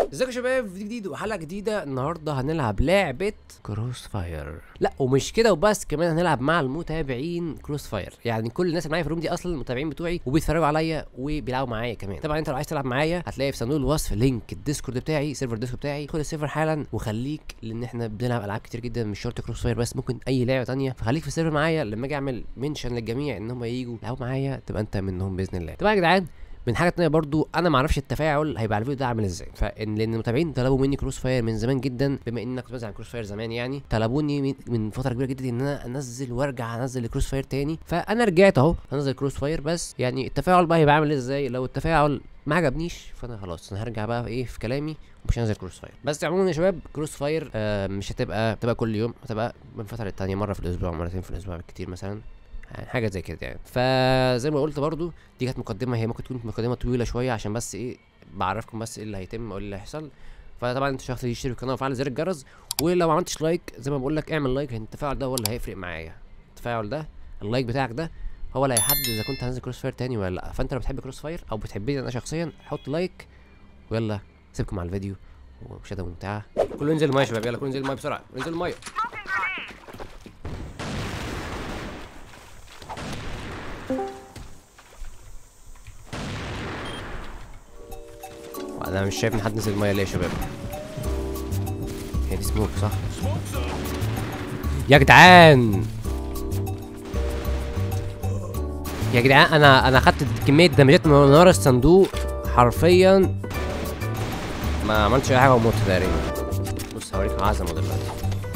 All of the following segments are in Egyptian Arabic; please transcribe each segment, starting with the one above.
ازيكم يا شباب فيديو جديد وحلقه جديده النهارده هنلعب لعبه كروس فاير لا ومش كده وبس كمان هنلعب مع المتابعين كروس فاير يعني كل الناس اللي معايا في الروم دي اصلا المتابعين بتوعي وبيتفرجوا عليا وبيلعبوا معايا كمان طبعا انت لو عايز تلعب معايا هتلاقي في صندوق الوصف لينك الديسكورد بتاعي سيرفر الديسكورد بتاعي خد السيرفر حالا وخليك لان احنا بنلعب العاب كتير جدا مش شرط كروس فاير بس ممكن اي لعبه تانية فخليك في السيرفر معايا لما اجي اعمل منشن للجميع ان هم ييجوا يلعبوا معايا تبقى انت منهم باذن الله طبعا يا جدعان من حاجه تانية برضو انا ما اعرفش التفاعل هيبقى على الفيديو ده عامل ازاي فان لان المتابعين طلبوا مني كروس فاير من زمان جدا بما ان انا كنت بنزل عن كروس فاير زمان يعني طلبوني من, من فتره كبيره جدا ان انا انزل وارجع انزل الكروس فاير تاني فانا رجعت اهو هنزل كروس فاير بس يعني التفاعل بقى هيبقى عامل ازاي لو التفاعل ما عجبنيش فانا خلاص انا هرجع بقى في ايه في كلامي ومش هنزل كروس فاير بس عموما يا شباب كروس فاير آه مش هتبقى تبقى كل يوم هتبقى من فتره للتانيه مره في الاسبوع مرتين في الاسبوع بالكتير مثلا يعني حاجه زي كده يعني فزي ما قلت برضو دي كانت مقدمه هي ممكن تكون مقدمه طويله شويه عشان بس ايه بعرفكم بس ايه اللي هيتم او ايه اللي هيحصل فطبعا انت شخص يشترك في القناه وفعل زر الجرس ولو ما عملتش لايك زي ما بقول لك اعمل لايك لان التفاعل ده هو اللي هيفرق معايا التفاعل ده اللايك بتاعك ده هو اللي هيحدد اذا كنت هنزل كروس فاير تاني ولا لا فانت لو بتحب كروس فاير او بتحبني انا شخصيا حط لايك ويلا سيبكم على الفيديو ومشاهده ممتعه كله ينزل المايه يا شباب يلا كله ينزل المايه بسرعه انزل المايه انا مش شايف ان حد نزل المايه ليه يا شباب هي دي سموك صح يا جدعان يا جدعان انا انا خدت كميه دمجات من ورا الصندوق حرفيا ما عملتش اي حاجه ومت تقريبا بص هوريك عظمه دلوقتي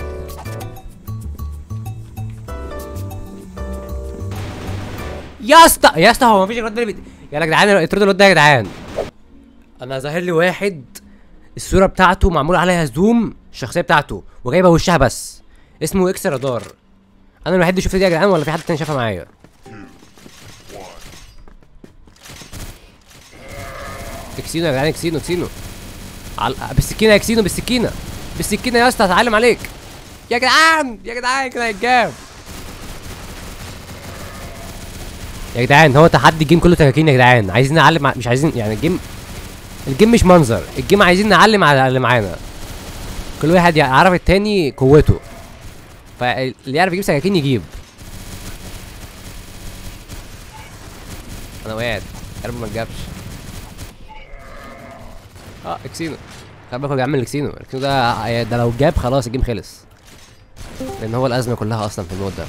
يا اسطى يا اسطى هو مفيش رد بي... يا جدعان اطردوا الواد ده يا جدعان انا ظاهر لي واحد الصوره بتاعته معمول عليها زوم الشخصيه بتاعته وجايبه وشها بس اسمه اكس رادار انا الوحيد اللي شفت دي يا جدعان ولا في حد تاني شافها معايا اكسينو يا جدعان اكسينو اكسينو عل... بالسكينه يا اكسينو بالسكينه بالسكينه يا اسطى هتعلم عليك يا جدعان يا جدعان كده هيتجاب يا جدعان هو تحدي الجيم كله تكاكين يا جدعان عايزين نعلم ع- مش عايزين يعني الجيم الجيم مش منظر الجيم عايزين نعلم على اللي معانا كل واحد يعرف التاني قوته فاللي يعرف يجيب سكاكين يجيب انا وقعت يا رب ما تجابش اه اكسينو خلي بالك هو بيعمل اكسينو الاكسينو ده ده لو جاب خلاص الجيم خلص لان هو الازمه كلها اصلا في المود ده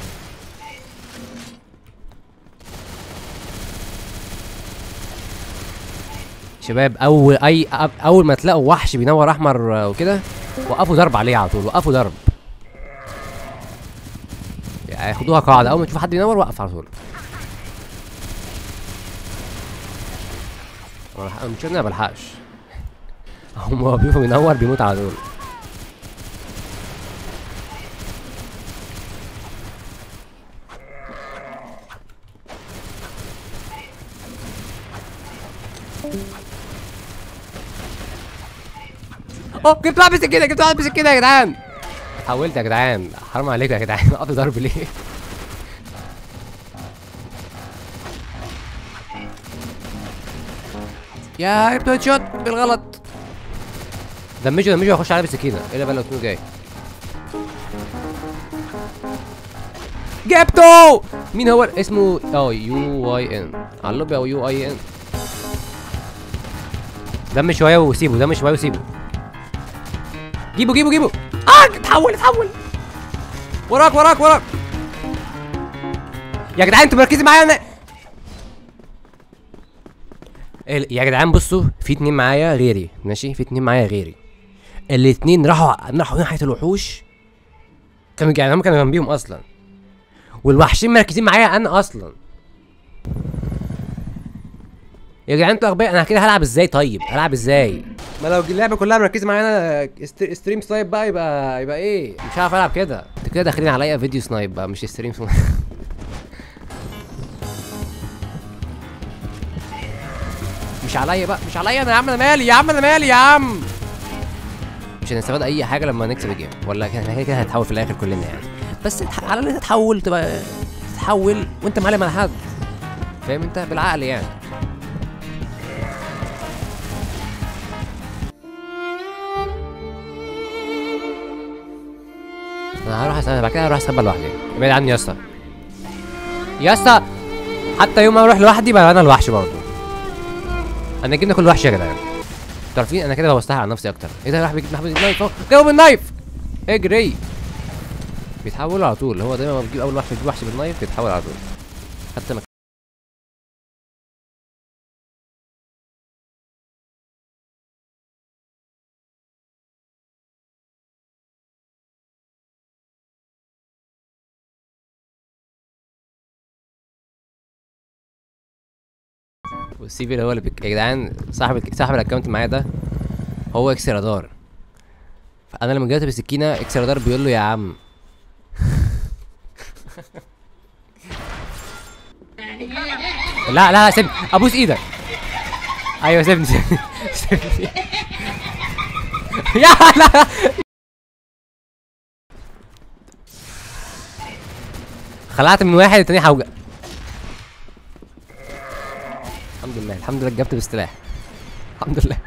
شباب اول اي أب- اول ما تلاقوا وحش بينور احمر آه، وكده وقفوا ضرب عليه على طول وقفوا ضرب يعني خدوها قاعده اول ما تشوف حد بينور وقف على طول أنا بلحق- مش انا ما بلحقش هم هو بيشوفه بينور بيموت على طول اوه جبت واحد بسكينه جبت واحد بسكينه يا جدعان حاولت يا جدعان حرام عليكم يا جدعان وقف ضرب ليه يا جبت هيد شوت بالغلط دمجه دمجه واخش عليه بالسكينه الا بقى لو تكون جاي جبته مين هو اسمه اه يو واي ان على اللوبي او يو اي ان دم شويه وسيبه دم شويه وسيبه جيبه جيبه جيبه اه اتحول اتحول وراك وراك وراك يا جدعان انتوا مركزين معايا انا ال- يا جدعان بصوا في اتنين معايا غيري ماشي في اتنين معايا غيري الاتنين راحوا راحوا ناحيه الوحوش كانوا يعني هم كانوا جنبيهم اصلا والوحشين مركزين معايا انا اصلا يا جدعان انتوا اغبياء انا كده هلعب ازاي طيب هلعب ازاي ما لو اللعبه كلها مركزه معايا انا است- ستريم سنايب بقى يبقى يبقى ايه مش هعرف العب كده انتوا كده داخلين عليا فيديو سنايب بقى مش ستريم سنايب مش عليا بقى مش عليا انا يا عم انا مالي يا عم انا مالي يا عم مش هنستفاد اي حاجه لما نكسب الجيم ولا كده كده كده هنتحول في الاخر كلنا يعني بس تح- على الاقل تتحول تبقى تتحول وانت معلم على حد فاهم انت بالعقل يعني انا هروح اسال بعد كده هروح اسال لوحدي ابعد عني يا اسطى يا اسطى حتى يوم ما اروح لوحدي بقى انا الوحش برضه انا جبنا كل وحش يا جدعان انتوا عارفين انا كده بستحق على نفسي اكتر ايه ده راح بيجيب محمد النايف اهو جايبه بالنايف اجري بيتحولوا على طول هو دايما لما بتجيب اول وحش بيجيب وحش بالنايف بيتحول على طول حتى ما والسيفي اللي هو اللي بك... يا جدعان صاحب الك- صاحب الاكونت معايا ده هو اكس رادار فانا لما جبت بالسكينه اكس رادار بيقول له يا عم لا لا سيبني ابوس ايدك ايوه سيبني سيبني سيبني يا لا خلعت من واحد التاني حوجة الحمد لله الحمد لله جبت بالسلاح الحمد لله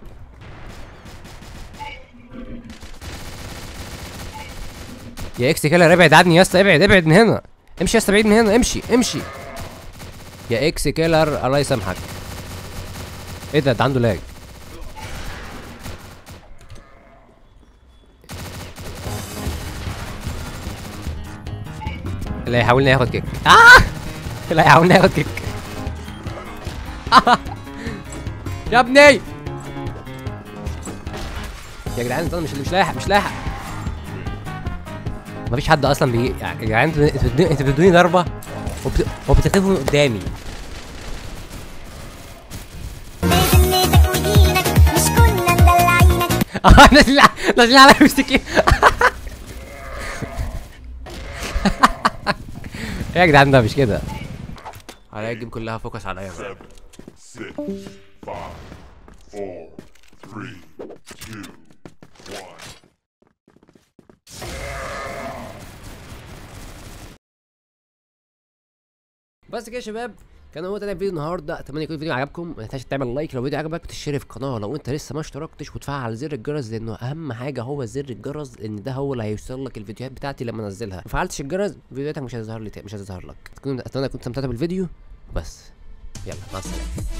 يا اكس كيلر ابعد عني يا اسطى ابعد ابعد من هنا امشي يا اسطى بعيد من هنا امشي امشي يا اكس كيلر الله يسامحك ايه ده ده عنده لاج اللي هيحاولني ياخد كيك اه اللي هيحاولني ياخد كيك يا ابني يا جدعان انت مش مش لاحق مش لاحق مفيش حد اصلا بي يعني يا جدعان انتوا انتوا بتدوني- انتوا بتدوني ضربه وبت... وبتختفوا من قدامي بذمتك ودينك مش كنا مدلعينك اه نازلين ع- نازلين على مسكين يا جدعان ده مش كده على الجيم كلها فوكس عليا بقى. six, five, four, three, two, one. بس كده يا شباب كان هو ده الفيديو النهارده اتمنى يكون الفيديو عجبكم ما تنساش تعمل لايك لو الفيديو عجبك وتشترك في القناه لو انت لسه ما اشتركتش وتفعل زر الجرس لانه اهم حاجه هو زر الجرس لان ده هو اللي هيوصل لك الفيديوهات بتاعتي لما انزلها ما فعلتش الجرس فيديوهاتك مش هتظهر لي تا- مش هتظهر لك تكون اتمنى كنت استمتعت بالفيديو بس يلا مع السلامه